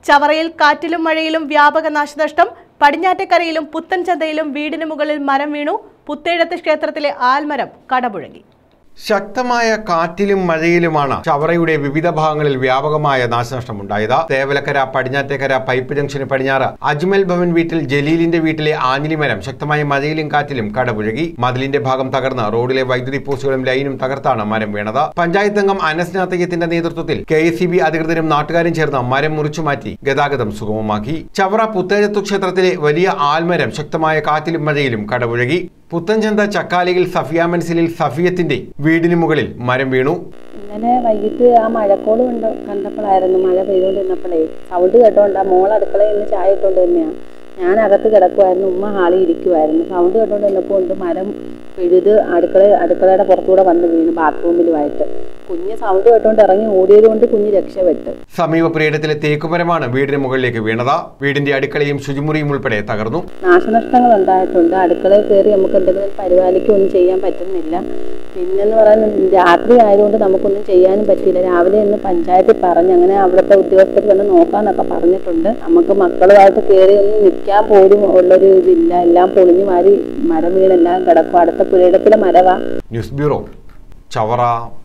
ചവറയിൽ കാറ്റിലും മഴയിലും വ്യാപക നാശനഷ്ടം പടിഞ്ഞാറ്റക്കരയിലും പുത്തൻചന്തയിലും വീടിന് മുകളിൽ മരം വീണു പുത്തേഴത്ത് ക്ഷേത്രത്തിലെ ആൽമരം കടപുഴകി ശക്തമായ കാറ്റിലും മഴയിലുമാണ് ചവറയുടെ വിവിധ ഭാഗങ്ങളിൽ വ്യാപകമായ നാശനഷ്ടമുണ്ടായത് തേവലക്കര പടിഞ്ഞാറ്റേക്കര പൈപ്പ് ജംഗ്ഷന് പടിഞ്ഞാറ് അജ്മൽ ഭവൻ വീട്ടിൽ ജലീലിന്റെ വീട്ടിലെ ആഞ്ഞിലി മരം ശക്തമായ മഴയിലും കാറ്റിലും കടപുഴകി മതിലിന്റെ ഭാഗം തകർന്ന് റോഡിലെ വൈദ്യുതി പോസ്റ്റുകളും ലൈനും തകർത്താണ് മരം വീണത് പഞ്ചായത്ത് അംഗം അനസ് നാത്തയ്യത്തിന്റെ നേതൃത്വത്തിൽ കെ എസ് അധികൃതരും നാട്ടുകാരും ചേർന്ന് മരം മുറിച്ചുമാറ്റി ഗതാഗതം സുഗമമാക്കി ചവറ പുത്തേഴത്തു ക്ഷേത്രത്തിലെ വലിയ ആൽമരം ശക്തമായ കാറ്റിലും മഴയിലും കടപുഴകി പുത്തൻചന്ത ചക്കാലിയിൽ സഫിയ മനസ്സിലിൽ സഫിയത്തിന്റെ വീടിന് മുകളിൽ മരം വീണു ഇന്നലെ വൈകിട്ട് ആ മഴക്കോള് കണ്ട കണ്ടപ്പോഴായിരുന്നു മഴ പെയ്തുകൊണ്ടിരുന്നപ്പോഴേ സൗണ്ട് കേട്ടോണ്ട് ആ മോൾ അടുക്കളയിൽ നിന്ന് ചായ ഇട്ടുകൊണ്ട് തന്നെയാണ് ഞാൻ അകത്ത് കിടക്കുമായിരുന്നു ഉമ്മ ഹാളിൽ ഇരിക്കുമായിരുന്നു സൗണ്ട് കേട്ടോണ്ട് നിന്നപ്പോൾ ഉണ്ട് മരം പിഴുത് അടുക്കള അടുക്കളയുടെ പുറത്തൂടെ വന്ന് വീണ് ബാത്റൂമിലുമായിട്ട് കുഞ്ഞ് സൗണ്ട് കേട്ടോണ്ട് ഇറങ്ങി ഓടിയത് കൊണ്ട് കുഞ്ഞ് രക്ഷപ്പെട്ട് സമീപ പുരയിടത്തിലെ തേക്കുമരമാണ് വീടിന് മുകളിലേക്ക് വീണത് വീടിന്റെ അടുക്കളയും ശുചിമുറിയും ഉൾപ്പെടെ തകർന്നു നാശനഷ്ടങ്ങൾ ഉണ്ടായിട്ടുണ്ട് അടുക്കളയിൽ കയറി നമുക്ക് എന്തെങ്കിലും പരിപാലിക്കുകയൊന്നും ചെയ്യാൻ പറ്റുന്നില്ല പിന്നെന്ന് പറയുന്നത് രാത്രി ആയതുകൊണ്ട് നമുക്കൊന്നും ചെയ്യാനും പറ്റിയില്ല രാവിലെ ഇന്ന് പഞ്ചായത്തിൽ പറഞ്ഞ് അങ്ങനെ അവിടുത്തെ ഉദ്യോഗസ്ഥർ വന്ന് നോക്കാന്നൊക്കെ പറഞ്ഞിട്ടുണ്ട് നമുക്ക് മക്കളുമായിട്ട് കയറി ഒന്നും നിൽക്കാൻ പോലും ഉള്ളൊരു ഇതില്ല എല്ലാം പൊളിഞ്ഞു മാറി മരം വീണെല്ലാം കിടക്കും അടുത്ത പുരയിടത്തിലെ മരവാ ന്യൂസ് ബ്യൂറോ ചവറ